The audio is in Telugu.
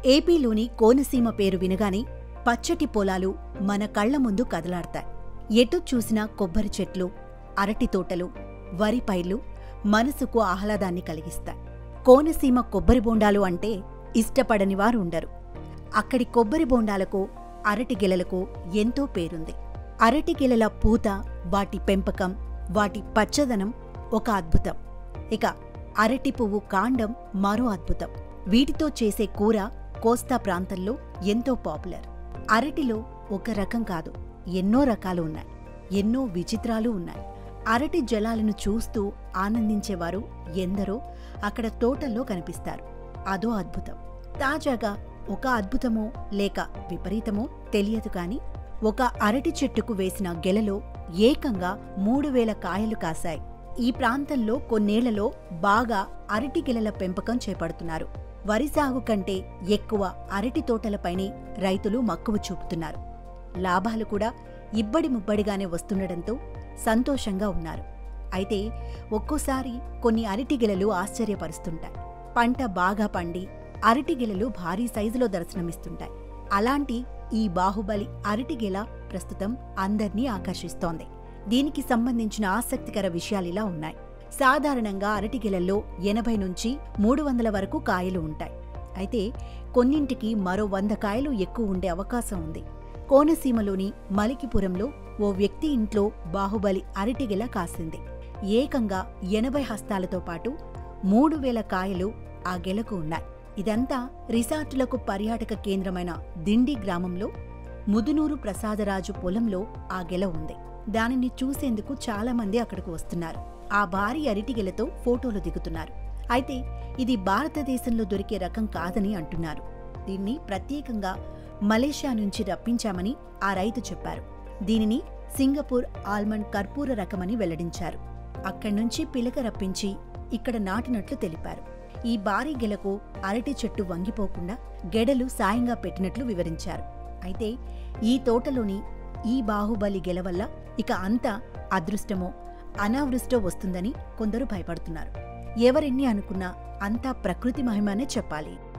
ఏపీలోని కోనసీమ పేరు వినగానే పచ్చటి పొలాలు మన కళ్ల ముందు కదలాడతాయి ఎటు చూసినా కొబ్బరి చెట్లు అరటి తోటలు వరి పైర్లు మనసుకు ఆహ్లాదాన్ని కలిగిస్తాయి కోనసీమ కొబ్బరి బోండాలు అంటే ఇష్టపడని వారు ఉండరు అక్కడి కొబ్బరి బోండాలకు అరటి గెలలకు ఎంతో పేరుంది అరటి గెలల పూత వాటి పెంపకం వాటి పచ్చదనం ఒక అద్భుతం ఇక అరటి పువ్వు కాండం మరో అద్భుతం వీటితో చేసే కూర కోస్తా ప్రాంతంలో ఎంతో పాపులర్ అరటిలో ఒక రకం కాదు ఎన్నో రకాలు ఉన్నాయి ఎన్నో విచిత్రాలు ఉన్నాయి అరటి జలాలను చూస్తూ ఆనందించేవారు ఎందరో అక్కడ తోటల్లో కనిపిస్తారు అదో అద్భుతం తాజాగా ఒక అద్భుతమో లేక విపరీతమో తెలియదు కాని ఒక అరటి చెట్టుకు వేసిన గెలలో ఏకంగా మూడు వేల కాయలు కాశాయి ఈ ప్రాంతంలో కొన్నేళ్లలో బాగా అరటి గెలల పెంపకం చేపడుతున్నారు వరి సాగు కంటే ఎక్కువ అరటి తోటలపైనే రైతులు మక్కువ చూపుతున్నారు లాభాలు కూడా ఇబ్బడి ముబ్బడిగానే వస్తుండటంతో సంతోషంగా ఉన్నారు అయితే ఒక్కోసారి కొన్ని అరటి గెలలు ఆశ్చర్యపరుస్తుంటాయి పంట బాగా పండి అరటి గెలలు భారీ సైజులో దర్శనమిస్తుంటాయి అలాంటి ఈ బాహుబలి అరటి గెల ప్రస్తుతం అందర్నీ ఆకర్షిస్తోంది దీనికి సంబంధించిన ఆసక్తికర విషయాలిలా ఉన్నాయి సాధారణంగా అరటి గెలల్లో ఎనభై నుంచి మూడు వందల వరకు కాయలు ఉంటాయి అయితే కొన్నింటికి మరో వంద కాయలు ఎక్కువ ఉండే అవకాశం ఉంది కోనసీమలోని మలికిపురంలో ఓ వ్యక్తి ఇంట్లో బాహుబలి అరటిగెల కాసింది ఏకంగా ఎనభై హస్తాలతో పాటు మూడు వేల కాయలు ఆ గెలకు ఉన్నాయి ఇదంతా రిసార్టులకు పర్యాటక కేంద్రమైన దిండి గ్రామంలో ముదునూరు ప్రసాదరాజు పొలంలో ఆ గెల ఉంది దానిని చూసేందుకు చాలా మంది అక్కడికి వస్తున్నారు ఆ భారీ అరటిగెలతో ఫోటోలు దిగుతున్నారు అయితే ఇది భారతదేశంలో దొరికే రకం కాదని అంటున్నారు దీన్ని ప్రత్యేకంగా మలేషియా నుంచి రప్పించామని ఆ రైతు చెప్పారు దీనిని సింగపూర్ ఆల్మండ్ కర్పూర రకమని వెల్లడించారు అక్కడ్నుంచి పిలక రప్పించి ఇక్కడ నాటినట్లు తెలిపారు ఈ భారీ గెలకు అరటి చెట్టు వంగిపోకుండా గెడలు సాయంగా పెట్టినట్లు వివరించారు అయితే ఈ తోటలోని ఈ బాహుబలి గెల వల్ల ఇక అంతా అదృష్టమో అనావృష్టో వస్తుందని కొందరు భయపడుతున్నారు ఎవరెన్ని అనుకున్నా అంతా ప్రకృతి మహిమనే చెప్పాలి